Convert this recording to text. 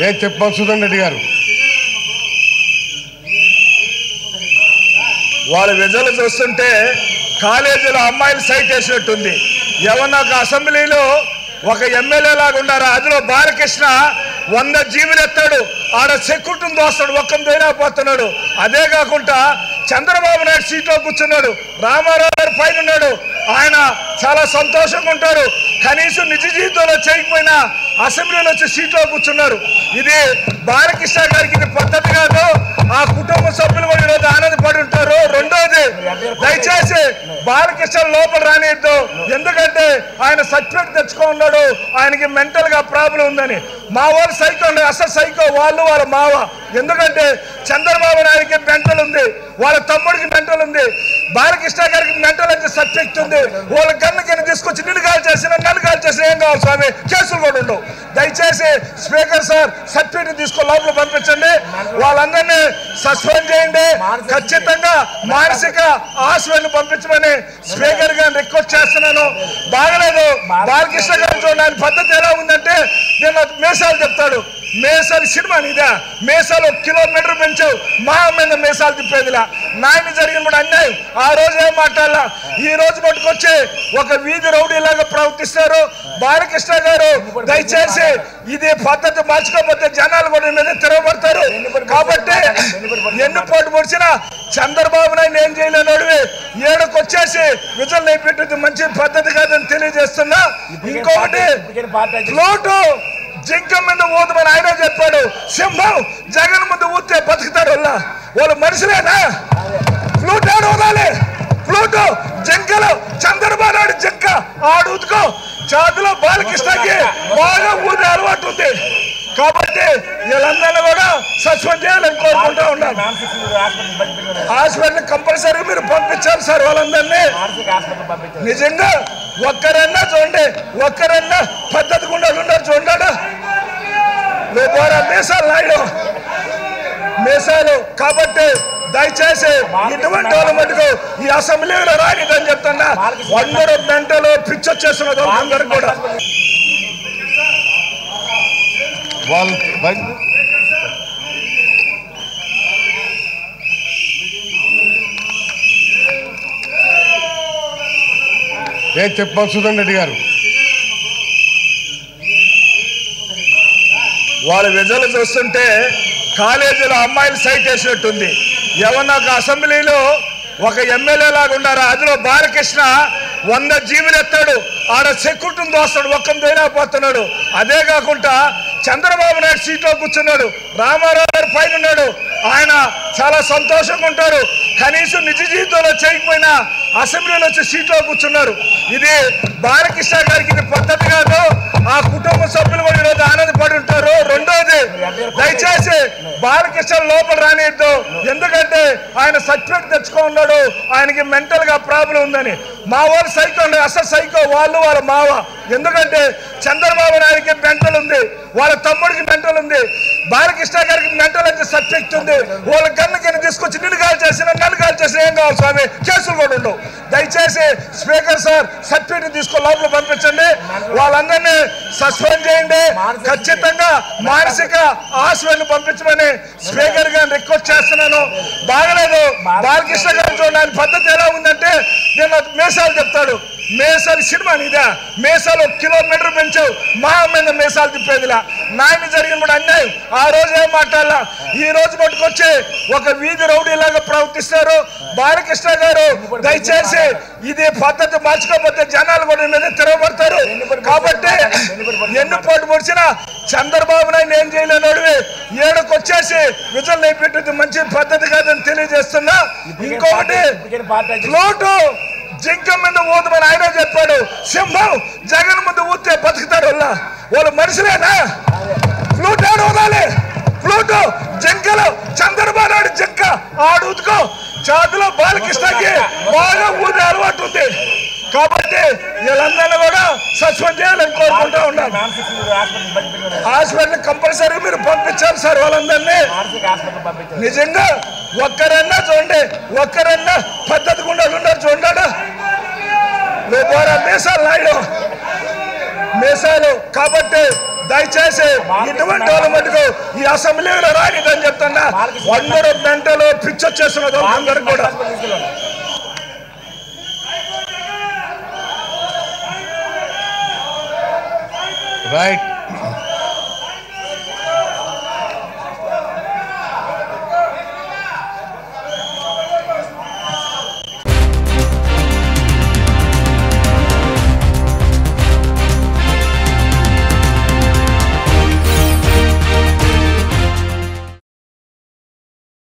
ఏం చెప్పాలి సుధన్ రెడ్డి గారు వాళ్ళ విజలు చూస్తుంటే కాలేజీలో అమ్మాయిలు సైట్ వేసినట్టుంది ఎవరన్నా ఒక అసెంబ్లీలో ఒక ఎమ్మెల్యే లాగా ఉన్నారా అందులో బాలకృష్ణ వంద జీవులు ఎత్తాడు ఆడ సెక్యూరిటీని దోస్తాడు ఒక్కని పోతున్నాడు అదే కాకుండా చంద్రబాబు నాయుడు సీట్లో కూర్చున్నాడు రామారావు గారు పైన ఉన్నాడు ఆయన చాలా సంతోషంగా ఉంటారు కనీసం నిజ జీవితంలో చేయకపోయినా అసెంబ్లీలో వచ్చి సీట్లో కూర్చున్నారు ఇది బాలకృష్ణ గారికి ఇది పద్ధతి కాదు ఆ కుటుంబ సభ్యులు కూడా ఈరోజు ఆనందపడి ఉంటారు రెండోది దయచేసి బాలకృష్ణ లోపల రానియద్దు ఎందుకంటే ఆయన సర్టిఫికేట్ తెచ్చుకో ఉన్నాడు ఆయనకి మెంటల్ గా ప్రాబ్లం ఉందని మా వాళ్ళు సైకో ఉండే అసలు సైకో వాళ్ళు వాళ్ళ మావ ఎందుకంటే చంద్రబాబు నాయుడికి మెంటల్ ఉంది వాళ్ళ తమ్ముడికి మెంటల్ ఉంది బాలకృష్ణ గారికి మెంటల్ అయితే సబ్జెక్ట్ ఉంది వాళ్ళ గన్ను కింద తీసుకొచ్చి నిన్ను కాల్ చేసిన నన్ను కాల్ చేసిన ఏం కావాలి స్వామి కేసులు కూడా ఉండవు దయచేసి స్పీకర్ సార్ సర్టిఫికేట్ తీసుకొని లోపల పంపించండి వాళ్ళందరినీ సస్పెండ్ చేయండి ఖచ్చితంగా మానసిక హాస్పిటల్ పంపించమని స్పీకర్ గారిని రిక్వెస్ట్ చేస్తున్నాను బాగలేదు బాలకృష్ణ గారు చూడండి ఆయన పద్ధతి ఎలా ఉందంటే నేను మేసాలు చెప్తాడు మేసాలు సినిమా ఇదా మేసాలు ఒక కిలోమీటర్ పెంచావు మా మీద మేసాలు తిప్పేదిలా నాయన జరిగిన కూడా అన్యాయం ఆ రోజు ఏం మాట్లాడాల ఈ రోజు పట్టుకొచ్చి ఒక వీధి రౌడీలాగా ప్రవర్తిస్తారు బాలకృష్ణ గారు దయచేసి ఇది పద్ధతి మార్చుకోకపోతే జనాలు కూడా మీద తిరగబడతారు కాబట్టి ఎన్ని పోటు పొడిచినా చంద్రబాబు నాయుడు ఏం చేయలేనోడివి ఏడుకు వచ్చేసి విజల్ నేర్పెట్టేది మంచి పద్ధతి కాదని తెలియజేస్తున్నా ఇంకొకటి ఫ్లోటు జింక మీద ఊదమని ఆయన చెప్పాడు సింహం జగన్ ముందు ఊతే బతుకుతాడు వాళ్ళ వాళ్ళు మనుషులేనా ఫ్లూట్ ఆడు ఊదాలి ఫ్లూట్ జింకలు చంద్రబాబు నాయుడు జింక ఆడు ఊదుకో చేతిలో బాలకృష్ణకి బాగా ఊదే అలవాటు ఉంది కాబట్టి వీళ్ళందరినీ కూడా సస్పెండ్ చేయాలని కోరుకుంటా ఉన్నాను హాస్పిటల్ కంపల్సరీ మీరు పంపించాలి సార్ వాళ్ళందరినీ నిజంగా ఒక్కరన్నా చూడండి ఒక్కరన్నా పద్ధతి గుండా ఉన్నారు చూడండి లేకపోతే మీసాలు నాయుడు మీసాలు కాబట్టి దయచేసి ఇటువంటి వాళ్ళ మటుకు ఈ అసెంబ్లీలో రానిదని చెప్తున్నా అందరూ మెంటలు పిచ్చొచ్చేస్తున్నారు అందరూ కూడా వాళ్ళు బయట ఏం చెప్పాలి సుధన్ రెడ్డి గారు వాళ్ళ విజలు చూస్తుంటే కాలేజీలో అమ్మాయిలు సైట్ వేసినట్టుంది ఎవరన్నా ఒక అసెంబ్లీలో ఒక ఎమ్మెల్యే లాగా ఉన్నారా అందులో బాలకృష్ణ వంద జీవులు ఎత్తాడు ఆడ సెక్యూరిటీని దోస్తాడు ఒక్కని పోతున్నాడు అదే కాకుండా చంద్రబాబు నాయుడు సీట్లో కూర్చున్నాడు రామారావు గారు పైన ఉన్నాడు ఆయన చాలా సంతోషంగా ఉంటారు కనీసం నిజ జీవితంలో చేయకపోయినా అసెంబ్లీలో వచ్చి సీట్లో కూర్చున్నారు ఇది బాలకృష్ణ గారికి ఇది పద్ధతి కాదు ఆ కుటుంబ సభ్యులు కూడా ఈరోజు ఆనందపడి ఉంటారు రెండోది దయచేసి బాలకృష్ణ లోపల రానియద్దు ఎందుకంటే ఆయన సర్టిఫికేట్ తెచ్చుకో ఉన్నాడు ఆయనకి మెంటల్ గా ప్రాబ్లం ఉందని మా వాళ్ళు సైకో ఉండే అసలు సైకో వాళ్ళు వాళ్ళ మావ ఎందుకంటే చంద్రబాబు నాయుడికి మెంటల్ ఉంది వాళ్ళ తమ్ముడికి మెంటల్ ఉంది బాలకృష్ణ గారికి మెంటల్ అయితే సబ్జెక్ట్ ఉంది వాళ్ళ గన్ను కింద తీసుకొచ్చి నిన్ను కాల్ చేసిన నన్ను కాల్ చేసిన ఏం కావాలి స్వామి కేసులు కూడా ఉండవు దయచేసి స్పీకర్ సార్ సర్టిఫికేట్ తీసుకొని లోపల పంపించండి వాళ్ళందరినీ సస్పెండ్ చేయండి ఖచ్చితంగా మానసిక హాస్పిటల్ పంపించమని స్పీకర్ గారిని రిక్వెస్ట్ చేస్తున్నాను బాగలేదు బాలకృష్ణ గారు చూడండి ఆయన పద్ధతి ఎలా ఉందంటే నేను మేసాలు చెప్తాడు మేసాలు సినిమా ఇదా మేసాలు ఒక కిలోమీటర్ పెంచావు మా మీద మేసాలు తిప్పేదిలా నాయన జరిగిన కూడా అన్యాయం ఆ రోజు ఏం మాట్లాడాల ఈ రోజు పట్టుకొచ్చి ఒక వీధి రౌడీలాగా ప్రవర్తిస్తారు బాలకృష్ణ గారు దయచేసి ఇది పద్ధతి మార్చుకోకపోతే జనాలు కూడా మీద తిరగబడతారు కాబట్టి ఎన్ని పోటు పొడిచినా చంద్రబాబు నాయుడు ఏం చేయలేనోడివి ఏడుకు వచ్చేసి విజల్ నేర్పెట్టేది మంచి పద్ధతి కాదని తెలియజేస్తున్నా ఇంకొకటి ఫ్లోటు జింక మీద ఊదమని ఆయన చెప్పాడు సింహం జగన్ ముందు ఊతే బతుకుతాడు వాళ్ళ వాళ్ళు మనుషులేనా ఫ్లూట్ ఆడు ఊదాలి ఫ్లూట్ జింకలు చంద్రబాబు నాయుడు జింక ఆడు ఊదుకో చేతిలో బాలకృష్ణకి బాగా ఊదే అలవాటు ఉంది కాబట్టి వీళ్ళందరినీ కూడా సస్పెండ్ చేయాలని కోరుకుంటా ఉన్నాను హాస్పిటల్ కంపల్సరీ మీరు పంపించాలి సార్ వాళ్ళందరినీ నిజంగా ఒక్కరన్నా చూడండి ఒక్కరన్నా పద్ధతి గుండా ఉన్నారు చూడండి లేకపోతే మీసాలు నాయుడు మీసాలు కాబట్టి దయచేసి ఇటువంటి వాళ్ళ మటుకు ఈ అసెంబ్లీలో రానిదని చెప్తున్నా అందరూ మెంటలు పిచ్చొచ్చేస్తున్నది అందరికి కూడా రైట్